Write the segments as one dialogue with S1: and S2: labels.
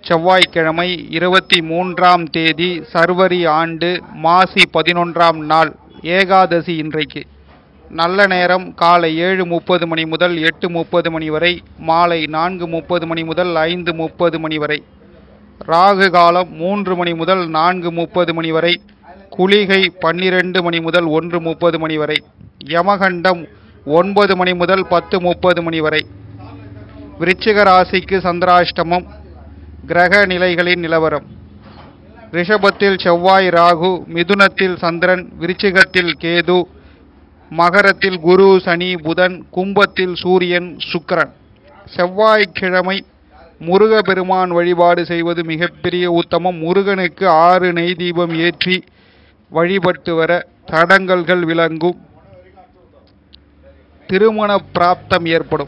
S1: செவ்வாய்க்கிழமை இருபத்தி மூன்றாம் தேதி சர்வரி ஆண்டு மாசி பதினொன்றாம் நாள் ஏகாதசி இன்றைக்கு நல்ல நேரம் காலை ஏழு முப்பது மணி முதல் எட்டு முப்பது மணி வரை மாலை நான்கு முப்பது மணி முதல் ஐந்து முப்பது மணி வரை ராகு காலம் மூன்று மணி முதல் நான்கு முப்பது மணி வரை குளிகை பன்னிரண்டு மணி முதல் ஒன்று முப்பது மணி வரை யமகண்டம் ஒன்பது மணி முதல் பத்து முப்பது மணி வரை விருச்சிக ராசிக்கு சந்திராஷ்டமம் கிரக நிலைகளின் நிலவரம் ரிஷபத்தில் செவ்வாய் ராகு மிதுனத்தில் சந்திரன் விருச்சிகத்தில் கேது மகரத்தில் குரு சனி புதன் கும்பத்தில் சூரியன் சுக்கிரன் செவ்வாய்க்கிழமை முருகப்பெருமான் வழிபாடு செய்வது மிகப்பெரிய உத்தமம் முருகனுக்கு ஆறு நெய் தீபம் ஏற்றி வழிபட்டு வர தடங்கல்கள் விளங்கும் திருமண பிராப்தம் ஏற்படும்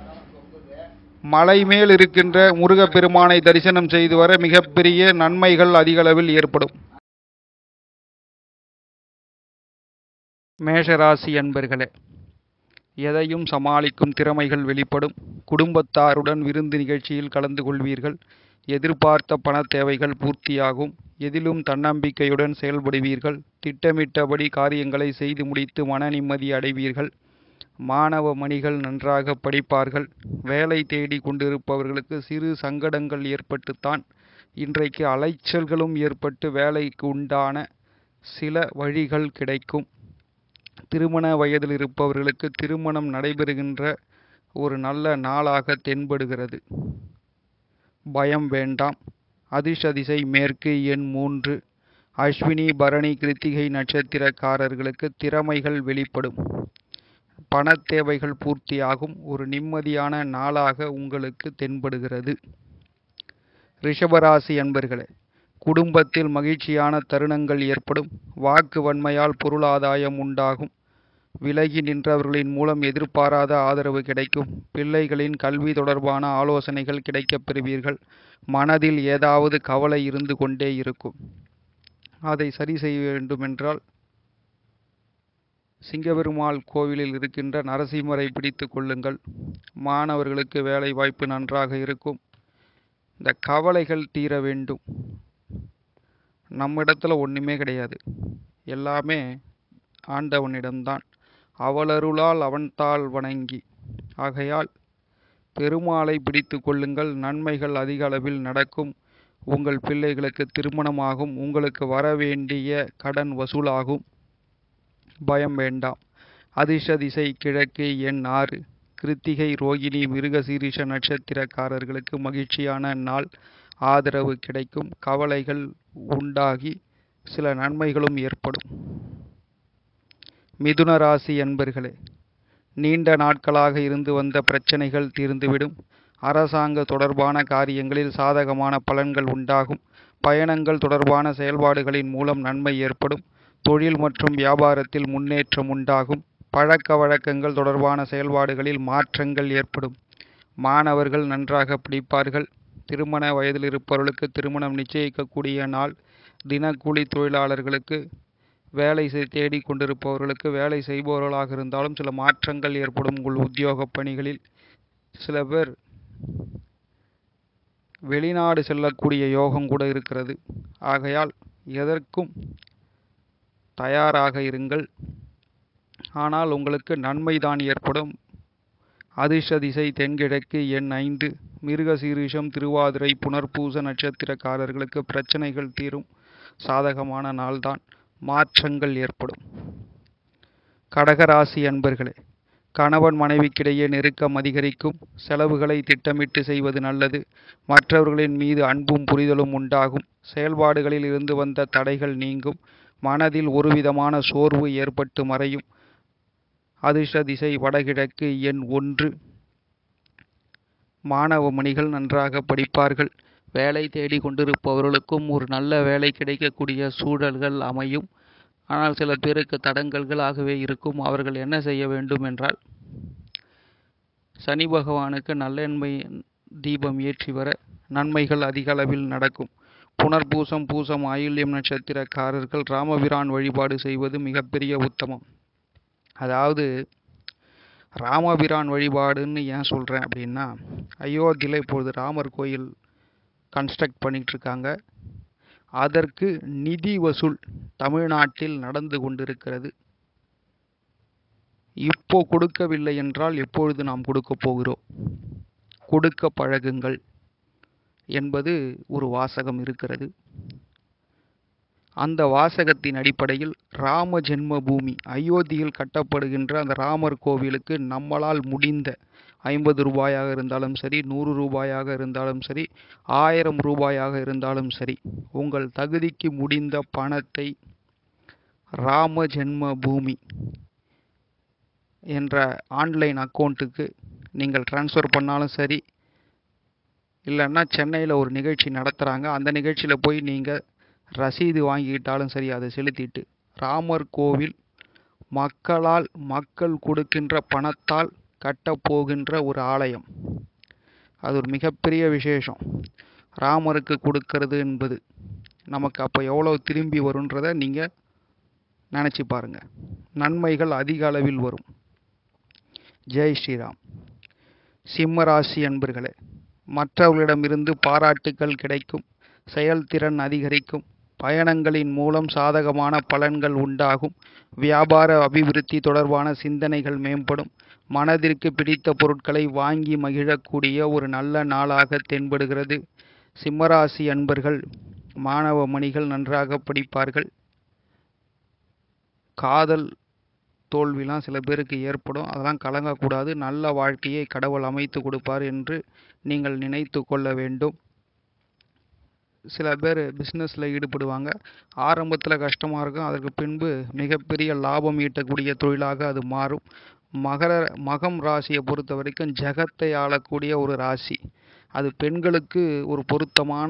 S1: மலை மேல் இருக்கின்ற முருகப்பெருமானை தரிசனம் செய்து வர மிகப்பெரிய நன்மைகள் அதிகளவில் ஏற்படும் மேஷராசி அன்பர்களே எதையும் சமாளிக்கும் திறமைகள் வெளிப்படும் குடும்பத்தாருடன் விருந்து நிகழ்ச்சியில் கலந்து கொள்வீர்கள் எதிர்பார்த்த பண தேவைகள் பூர்த்தியாகும் எதிலும் தன்னம்பிக்கையுடன் செயல்படுவீர்கள் திட்டமிட்டபடி காரியங்களை செய்து முடித்து மன நிம்மதி அடைவீர்கள் மாணவ மணிகள் நன்றாக படிப்பார்கள் வேலை தேடி கொண்டிருப்பவர்களுக்கு சிறு சங்கடங்கள் ஏற்பட்டுத்தான் இன்றைக்கு அலைச்சல்களும் ஏற்பட்டு வேலைக்கு உண்டான சில வழிகள் கிடைக்கும் திருமண வயதில் இருப்பவர்களுக்கு திருமணம் நடைபெறுகின்ற ஒரு நல்ல நாளாக தென்படுகிறது பயம் வேண்டாம் அதிர்ஷ்ட திசை மேற்கு எண் மூன்று அஸ்வினி பரணி கிருத்திகை நட்சத்திரக்காரர்களுக்கு திறமைகள் வெளிப்படும் பண தேவைகள் பூர்த்தியாகும் ஒரு நிம்மதியான நாளாக உங்களுக்கு தென்படுகிறது ரிஷபராசி அன்பர்களே குடும்பத்தில் மகிழ்ச்சியான தருணங்கள் ஏற்படும் வாக்கு வன்மையால் பொருளாதாயம் உண்டாகும் விலகி நின்றவர்களின் மூலம் எதிர்பாராத ஆதரவு கிடைக்கும் பிள்ளைகளின் கல்வி தொடர்பான ஆலோசனைகள் கிடைக்கப் பெறுவீர்கள் மனதில் ஏதாவது கவலை இருந்து கொண்டே இருக்கும் அதை சரி செய்ய வேண்டுமென்றால் சிங்கபெருமாள் கோவிலில் இருக்கின்ற நரசிம்மரை பிடித்து கொள்ளுங்கள் மாணவர்களுக்கு வேலை வாய்ப்பு நன்றாக இருக்கும் இந்த கவலைகள் தீர வேண்டும் நம்மிடத்துல ஒன்றுமே கிடையாது எல்லாமே ஆண்டவனிடம்தான் அவளருளால் அவன்தாள் வணங்கி ஆகையால் பெருமாளை பிடித்து கொள்ளுங்கள் நன்மைகள் அதிக அளவில் நடக்கும் உங்கள் பிள்ளைகளுக்கு திருமணமாகும் உங்களுக்கு வர வேண்டிய கடன் வசூலாகும் பயம் வேண்டாம் அதிர்ஷ்ட திசை கிழக்கு எண் ஆறு கிருத்திகை ரோகிணி மிருகசீரிஷ நட்சத்திரக்காரர்களுக்கு மகிழ்ச்சியான நாள் ஆதரவு கிடைக்கும் கவலைகள் உண்டாகி சில நன்மைகளும் ஏற்படும் மிதுன ராசி அன்பர்களே நீண்ட நாட்களாக இருந்து வந்த பிரச்சனைகள் தீர்ந்துவிடும் அரசாங்க தொடர்பான காரியங்களில் சாதகமான பலன்கள் உண்டாகும் பயணங்கள் தொடர்பான செயல்பாடுகளின் மூலம் நன்மை ஏற்படும் தொழில் மற்றும் வியாபாரத்தில் முன்னேற்றம் உண்டாகும் பழக்க வழக்கங்கள் தொடர்பான செயல்பாடுகளில் மாற்றங்கள் ஏற்படும் மாணவர்கள் நன்றாக படிப்பார்கள் திருமண வயதில் இருப்பவர்களுக்கு திருமணம் நிச்சயிக்கக்கூடிய நாள் தினக்கூலி தொழிலாளர்களுக்கு வேலை செய் தேடி கொண்டிருப்பவர்களுக்கு வேலை செய்பவர்களாக இருந்தாலும் சில மாற்றங்கள் ஏற்படும் உங்கள் உத்தியோக பணிகளில் சில பேர் வெளிநாடு செல்லக்கூடிய யோகம் கூட இருக்கிறது ஆகையால் எதற்கும் தயாராக இருங்கள் ஆனால் உங்களுக்கு நன்மைதான் ஏற்படும் அதிர்ஷ்ட திசை தென்கிழக்கு எண் ஐந்து மிருகசீரிஷம் திருவாதிரை புனர்பூச நட்சத்திரக்காரர்களுக்கு பிரச்சனைகள் தீரும் சாதகமான நாள்தான் மாற்றங்கள் ஏற்படும் கடகராசி அன்பர்களே கணவன் மனைவிக்கிடையே நெருக்கம் அதிகரிக்கும் செலவுகளை திட்டமிட்டு செய்வது நல்லது மற்றவர்களின் மீது அன்பும் புரிதலும் உண்டாகும் செயல்பாடுகளில் இருந்து வந்த தடைகள் நீங்கும் மனதில் ஒருவிதமான சோர்வு ஏற்பட்டு மறையும் அதிர்ஷ்ட திசை வடகிழக்கு எண் ஒன்று மாணவ மணிகள் நன்றாக படிப்பார்கள் வேலை தேடி கொண்டிருப்பவர்களுக்கும் ஒரு நல்ல வேலை கிடைக்கக்கூடிய சூழல்கள் அமையும் ஆனால் சில பேருக்கு தடங்கல்களாகவே இருக்கும் அவர்கள் என்ன செய்ய வேண்டும் என்றால் சனி பகவானுக்கு நல்லெண்மை தீபம் ஏற்றி வர நன்மைகள் அதிக அளவில் நடக்கும் புனர்பூசம் பூசம் ஆயில்யம் நட்சத்திரக்காரர்கள் ராமபிரான் வழிபாடு செய்வது மிகப்பெரிய உத்தமம் அதாவது ராமபிரான் வழிபாடுன்னு ஏன் சொல்கிறேன் அப்படின்னா அயோத்தியில் இப்பொழுது ராமர் கோயில் கன்ஸ்ட்ரக்ட் பண்ணிட்டு இருக்காங்க அதற்கு நிதி வசூல் தமிழ்நாட்டில் நடந்து கொண்டிருக்கிறது இப்போ கொடுக்கவில்லை என்றால் எப்பொழுது நாம் கொடுக்க போகிறோம் கொடுக்க பழகுங்கள் என்பது ஒரு வாசகம் இருக்கிறது அந்த வாசகத்தின் அடிப்படையில் ராம ஜென்ம பூமி அயோத்தியில் கட்டப்படுகின்ற அந்த ராமர் கோவிலுக்கு நம்மளால் முடிந்த ஐம்பது ரூபாயாக இருந்தாலும் சரி நூறு ரூபாயாக இருந்தாலும் சரி ஆயிரம் ரூபாயாக இருந்தாலும் சரி உங்கள் தகுதிக்கு முடிந்த பணத்தை ராம ஜென்ம பூமி என்ற ஆன்லைன் அக்கௌண்ட்டுக்கு நீங்கள் ட்ரான்ஸ்ஃபர் பண்ணாலும் சரி இல்லைன்னா சென்னையில் ஒரு நிகழ்ச்சி நடத்துகிறாங்க அந்த நிகழ்ச்சியில் போய் நீங்கள் ரசீது வாங்கிக்கிட்டாலும் சரி அதை செலுத்திட்டு ராமர் கோவில் மக்களால் மக்கள் கொடுக்கின்ற பணத்தால் கட்டப்போகின்ற ஒரு ஆலயம் அது ஒரு மிகப்பெரிய விசேஷம் ராமருக்கு கொடுக்கறது என்பது நமக்கு அப்போ எவ்வளோ திரும்பி வருன்றதை நீங்கள் நினச்சி பாருங்கள் நன்மைகள் அதிக அளவில் வரும் ஜெய் ஸ்ரீராம் சிம்ம ராசி அன்பர்களே மற்றவர்களிடமிருந்து பாராட்டுக்கள் கிடைக்கும் செயல்திறன் அதிகரிக்கும் பயணங்களின் மூலம் சாதகமான பலன்கள் உண்டாகும் வியாபார அபிவிருத்தி தொடர்பான சிந்தனைகள் மேம்படும் மனதிற்கு பிடித்த பொருட்களை வாங்கி மகிழக்கூடிய ஒரு நல்ல நாளாக தென்படுகிறது சிம்மராசி அன்பர்கள் மாணவ மணிகள் நன்றாக படிப்பார்கள் காதல் தோல்விலாம் சில பேருக்கு ஏற்படும் அதெல்லாம் கலங்கக்கூடாது நல்ல வாழ்க்கையை கடவுள் அமைத்து கொடுப்பார் என்று நீங்கள் நினைத்து கொள்ள வேண்டும் சில பேர் பிஸ்னஸில் ஈடுபடுவாங்க ஆரம்பத்தில் கஷ்டமாக இருக்கும் அதற்கு பின்பு மிகப்பெரிய லாபம் ஈட்டக்கூடிய தொழிலாக அது மாறும் மகர மகம் ராசியை பொறுத்த வரைக்கும் ஜெகத்தை ஆளக்கூடிய ஒரு ராசி அது பெண்களுக்கு ஒரு பொருத்தமான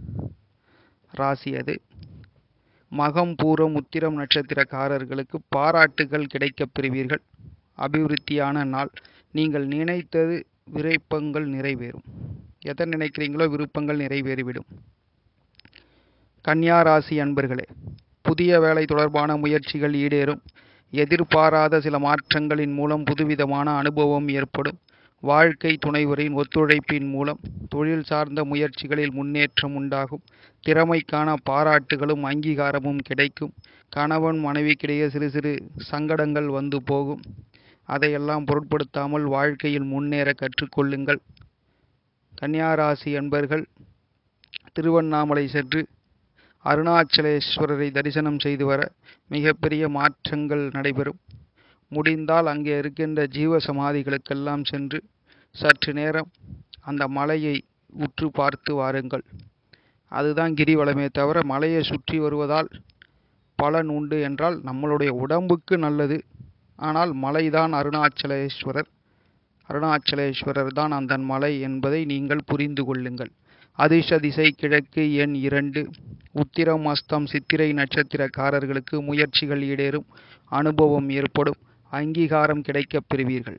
S1: ராசி அது மகம் பூரம் உத்திரம் நட்சத்திரக்காரர்களுக்கு பாராட்டுகள் கிடைக்கப் பெறுவீர்கள் அபிவிருத்தியான நாள் நீங்கள் நினைத்தது விருப்பங்கள் நிறைவேறும் எதை நினைக்கிறீங்களோ விருப்பங்கள் நிறைவேறிவிடும் கன்னியா ராசி அன்பர்களே புதிய வேலை தொடர்பான முயற்சிகள் ஈடேறும் எதிர்பாராத சில மாற்றங்களின் மூலம் புதுவிதமான அனுபவம் ஏற்படும் வாழ்க்கை துணைவரின் ஒத்துழைப்பின் மூலம் தொழில் சார்ந்த முயற்சிகளில் முன்னேற்றம் உண்டாகும் திறமைக்கான பாராட்டுகளும் அங்கீகாரமும் கிடைக்கும் கணவன் மனைவிக்கிடையே சிறு சிறு சங்கடங்கள் வந்து போகும் அதையெல்லாம் பொருட்படுத்தாமல் வாழ்க்கையில் முன்னேற கற்றுக்கொள்ளுங்கள் கன்னியாராசி என்பர்கள் திருவண்ணாமலை சென்று அருணாச்சலேஸ்வரரை தரிசனம் செய்து வர மிகப்பெரிய மாற்றங்கள் நடைபெறும் முடிந்தால் அங்கே இருக்கின்ற ஜீவ சமாதிகளுக்கெல்லாம் சென்று சற்று நேரம் அந்த மலையை உற்று பார்த்து வாருங்கள் அதுதான் கிரிவலமே தவிர மலையை சுற்றி வருவதால் பலன் உண்டு என்றால் நம்மளுடைய உடம்புக்கு நல்லது ஆனால் மலைதான் அருணாச்சலேஸ்வரர் அருணாச்சலேஸ்வரர் தான் அந்த மலை என்பதை நீங்கள் புரிந்து கொள்ளுங்கள் அதிர்ஷ்ட திசை கிழக்கு எண் இரண்டு உத்திரம் அஸ்தம் சித்திரை நட்சத்திரக்காரர்களுக்கு முயற்சிகள் ஈடேறும் அனுபவம் ஏற்படும் அங்கீகாரம் கிடைக்கப் பெறுவீர்கள்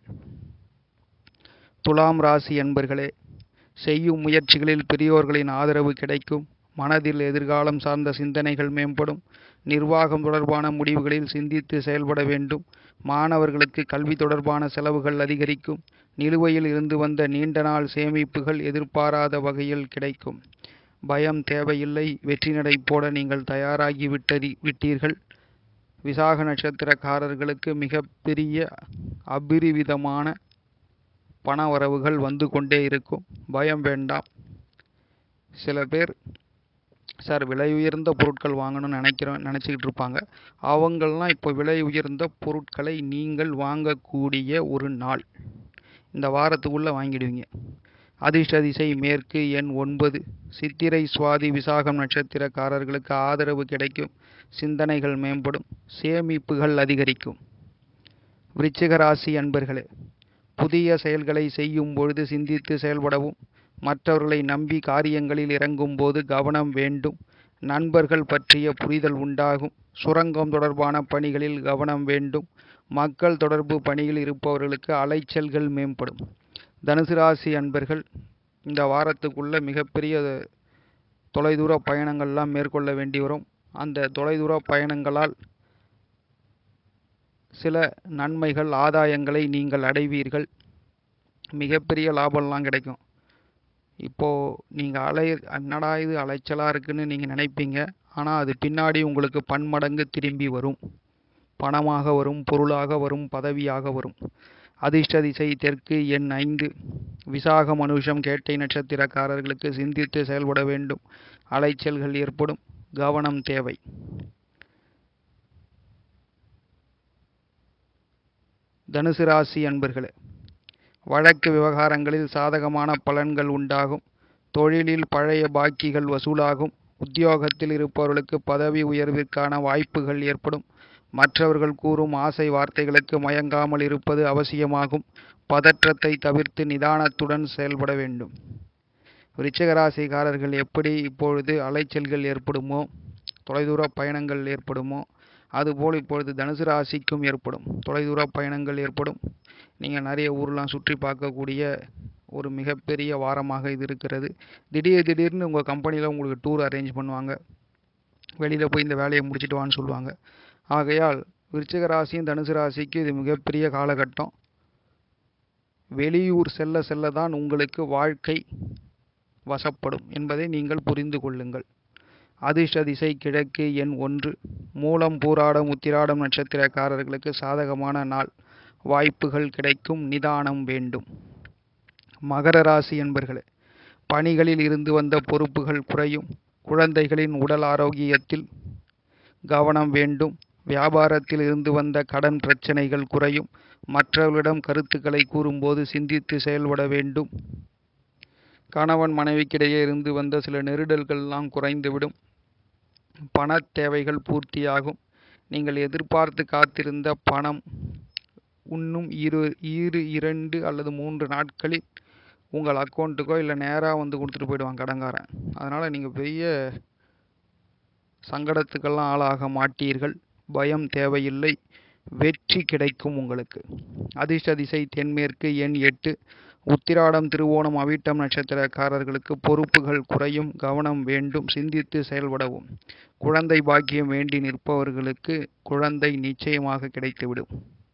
S1: துலாம் ராசி என்பர்களே செய்யும் முயற்சிகளில் பெரியோர்களின் ஆதரவு கிடைக்கும் மனதில் எதிர்காலம் சார்ந்த சிந்தனைகள் மேம்படும் நிர்வாகம் தொடர்பான முடிவுகளில் சிந்தித்து செயல்பட வேண்டும் மாணவர்களுக்கு கல்வி தொடர்பான செலவுகள் அதிகரிக்கும் நிலுவையில் இருந்து வந்த நீண்ட நாள் சேமிப்புகள் எதிர்பாராத வகையில் கிடைக்கும் பயம் தேவையில்லை வெற்றி நடை போட நீங்கள் தயாராகி விட்டறி விட்டீர்கள் விசாக நட்சத்திரக்காரர்களுக்கு மிகப்பெரிய அபிரிவிதமான பண வரவுகள் வந்து கொண்டே இருக்கும் பயம் வேண்டாம் சில பேர் சார் விலை உயர்ந்த பொருட்கள் வாங்கணும்னு நினைக்கிறோம் நினச்சிக்கிட்டு இருப்பாங்க அவங்கெல்லாம் இப்போ விலை உயர்ந்த பொருட்களை நீங்கள் வாங்கக்கூடிய ஒரு நாள் இந்த வாரத்துக்குள்ளே வாங்கிடுவீங்க அதிர்ஷ்ட திசை மேற்கு எண் ஒன்பது சித்திரை சுவாதி விசாகம் நட்சத்திரக்காரர்களுக்கு ஆதரவு கிடைக்கும் சிந்தனைகள் மேம்படும் சேமிப்புகள் அதிகரிக்கும் விருச்சிக ராசி அன்பர்களே புதிய செயல்களை செய்யும் பொழுது சிந்தித்து செயல்படவும் மற்றவர்களை நம்பி காரியங்களில் இறங்கும் போது கவனம் வேண்டும் நண்பர்கள் பற்றிய புரிதல் உண்டாகும் சுரங்கம் தொடர்பான பணிகளில் கவனம் வேண்டும் மக்கள் தொடர்பு பணியில் இருப்பவர்களுக்கு அலைச்சல்கள் மேம்படும் தனுசு ராசி அன்பர்கள் இந்த வாரத்துக்குள்ள மிகப்பெரிய தொலைதூர பயணங்கள்லாம் மேற்கொள்ள வேண்டி வரும் அந்த தொலைதூர பயணங்களால் சில நன்மைகள் ஆதாயங்களை நீங்கள் அடைவீர்கள் மிகப்பெரிய லாபம்லாம் கிடைக்கும் இப்போது நீங்கள் அலை என்னடா இது அலைச்சலாக இருக்குன்னு நீங்கள் நினைப்பீங்க ஆனால் அது பின்னாடி உங்களுக்கு பன்மடங்கு திரும்பி வரும் பணமாக வரும் பொருளாக வரும் பதவியாக வரும் அதிர்ஷ்ட திசை தெற்கு எண் ஐந்து விசாக மனுஷம் கேட்டை நட்சத்திரக்காரர்களுக்கு சிந்தித்து செயல்பட வேண்டும் அலைச்சல்கள் ஏற்படும் கவனம் தேவை தனுசு ராசி அன்பர்களே வழக்கு விவகாரங்களில் சாதகமான பலன்கள் உண்டாகும் தொழிலில் பழைய பாக்கிகள் வசூலாகும் உத்தியோகத்தில் இருப்பவர்களுக்கு பதவி உயர்விற்கான வாய்ப்புகள் ஏற்படும் மற்றவர்கள் கூறும் ஆசை வார்த்தைகளுக்கு மயங்காமல் இருப்பது அவசியமாகும் பதற்றத்தை தவிர்த்து நிதானத்துடன் செயல்பட வேண்டும் விருச்சிக ராசிக்காரர்கள் எப்படி இப்பொழுது அலைச்சல்கள் ஏற்படுமோ தொலைதூர பயணங்கள் ஏற்படுமோ அதுபோல் இப்பொழுது தனுசு ராசிக்கும் ஏற்படும் தொலைதூர பயணங்கள் ஏற்படும் நீங்கள் நிறைய ஊர்லாம் சுற்றி பார்க்கக்கூடிய ஒரு மிகப்பெரிய வாரமாக இது இருக்கிறது திடீர் திடீர்னு உங்கள் கம்பெனியில் உங்களுக்கு டூர் அரேஞ்ச் பண்ணுவாங்க வெளியில் போய் இந்த வேலையை முடிச்சிட்டு வான்னு சொல்லுவாங்க ஆகையால் விருச்சிக ராசியும் தனுசு ராசிக்கு இது மிகப்பெரிய காலகட்டம் வெளியூர் செல்ல செல்ல தான் உங்களுக்கு வாழ்க்கை வசப்படும் என்பதை நீங்கள் புரிந்து கொள்ளுங்கள் அதிர்ஷ்ட திசை கிழக்கு எண் ஒன்று மூலம் பூராடம் உத்திராடம் நட்சத்திரக்காரர்களுக்கு சாதகமான நாள் வாய்ப்புகள் கிடைக்கும் நிதானம் வேண்டும் மகர ராசி என்பர்களே பணிகளில் இருந்து வந்த பொறுப்புகள் குறையும் குழந்தைகளின் உடல் ஆரோக்கியத்தில் கவனம் வேண்டும் வியாபாரத்தில் இருந்து வந்த கடன் பிரச்சனைகள் குறையும் மற்றவர்களிடம் கருத்துக்களை கூறும்போது சிந்தித்து செயல்பட வேண்டும் கணவன் மனைவிக்கிடையே இருந்து வந்த சில நெருடல்கள்லாம் குறைந்துவிடும் பண தேவைகள் பூர்த்தியாகும் நீங்கள் எதிர்பார்த்து காத்திருந்த பணம் இன்னும் இரு இரு இரண்டு அல்லது மூன்று நாட்களில் உங்கள் அக்கௌண்ட்டுக்கோ இல்லை நேராக வந்து கொடுத்துட்டு போயிடுவான் கடன்காரன் அதனால் நீங்கள் பெரிய சங்கடத்துக்கெல்லாம் ஆளாக மாட்டீர்கள் பயம் தேவையில்லை வெற்றி கிடைக்கும் உங்களுக்கு அதிர்ஷ்ட திசை தென்மேற்கு எண் எட்டு உத்திராடம் திருவோணம் அவிட்டம் நட்சத்திரக்காரர்களுக்கு பொறுப்புகள் குறையும் கவனம் வேண்டும் சிந்தித்து செயல்படவும் குழந்தை பாக்கியம் வேண்டி நிற்பவர்களுக்கு குழந்தை நிச்சயமாக கிடைத்துவிடும்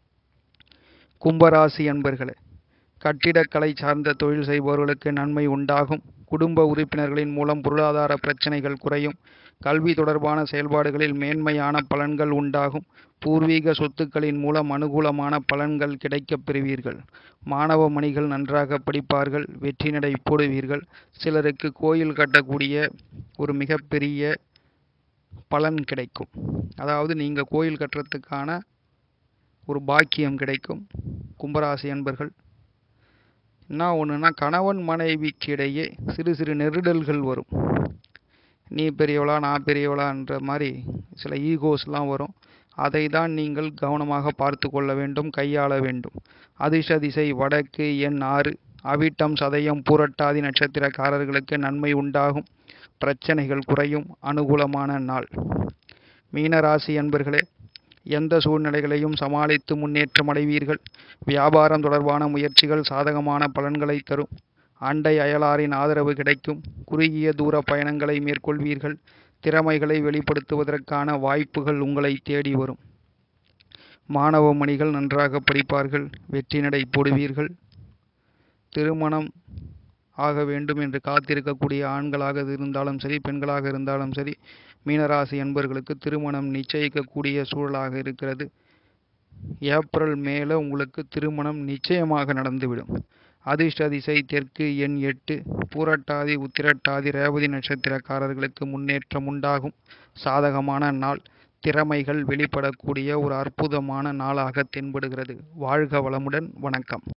S1: கும்பராசி அன்பர்களே கட்டிடக்கலை சார்ந்த தொழில் செய்பவர்களுக்கு நன்மை உண்டாகும் குடும்ப உறுப்பினர்களின் மூலம் பொருளாதார பிரச்சனைகள் குறையும் கல்வி தொடர்பான செயல்பாடுகளில் மேன்மையான பலன்கள் உண்டாகும் பூர்வீக சொத்துக்களின் மூலம் அனுகூலமான பலன்கள் கிடைக்கப் பெறுவீர்கள் மாணவ மணிகள் நன்றாக படிப்பார்கள் வெற்றி நடை போடுவீர்கள் சிலருக்கு கோயில் கட்டக்கூடிய ஒரு மிகப்பெரிய பலன் கிடைக்கும் அதாவது நீங்கள் கோயில் கட்டுறதுக்கான ஒரு பாக்கியம் கிடைக்கும் கும்பராசி அன்பர்கள் என்ன ஒன்றுனா கணவன் மனைவிக்கு இடையே சிறு சிறு நெருடல்கள் வரும் நீ பெரியவளா நான் பெரியவளான்ற மாதிரி சில ஈகோஸ்லாம் வரும் அதை தான் நீங்கள் கவனமாக பார்த்து கொள்ள வேண்டும் கையாள வேண்டும் அதிர்ஷ்ட திசை வடக்கு எண் ஆறு அவிட்டம் சதயம் பூரட்டாதி நட்சத்திரக்காரர்களுக்கு நன்மை உண்டாகும் பிரச்சனைகள் குறையும் அனுகூலமான நாள் மீனராசி அன்பர்களே எந்த சூழ்நிலைகளையும் சமாளித்து முன்னேற்றம் அடைவீர்கள் வியாபாரம் தொடர்பான முயற்சிகள் சாதகமான பலன்களை தரும் அண்டை அயலாரின் ஆதரவு கிடைக்கும் குறுகிய தூர பயணங்களை மேற்கொள்வீர்கள் திறமைகளை வெளிப்படுத்துவதற்கான வாய்ப்புகள் உங்களை தேடி வரும் மாணவ மணிகள் நன்றாக படிப்பார்கள் வெற்றி நடை போடுவீர்கள் திருமணம் ஆக வேண்டும் என்று காத்திருக்கக்கூடிய ஆண்களாக இருந்தாலும் சரி பெண்களாக இருந்தாலும் சரி மீனராசி என்பர்களுக்கு திருமணம் நிச்சயிக்கக்கூடிய சூழலாக இருக்கிறது ஏப்ரல் மேல உங்களுக்கு திருமணம் நிச்சயமாக நடந்துவிடும் அதிர்ஷ்ட திசை தெற்கு எண் எட்டு பூரட்டாதி உத்திரட்டாதி ரேவதி நட்சத்திரக்காரர்களுக்கு முன்னேற்றம் உண்டாகும் சாதகமான நாள் திறமைகள் வெளிப்படக்கூடிய ஒரு அற்புதமான நாளாக தென்படுகிறது வாழ்க வளமுடன் வணக்கம்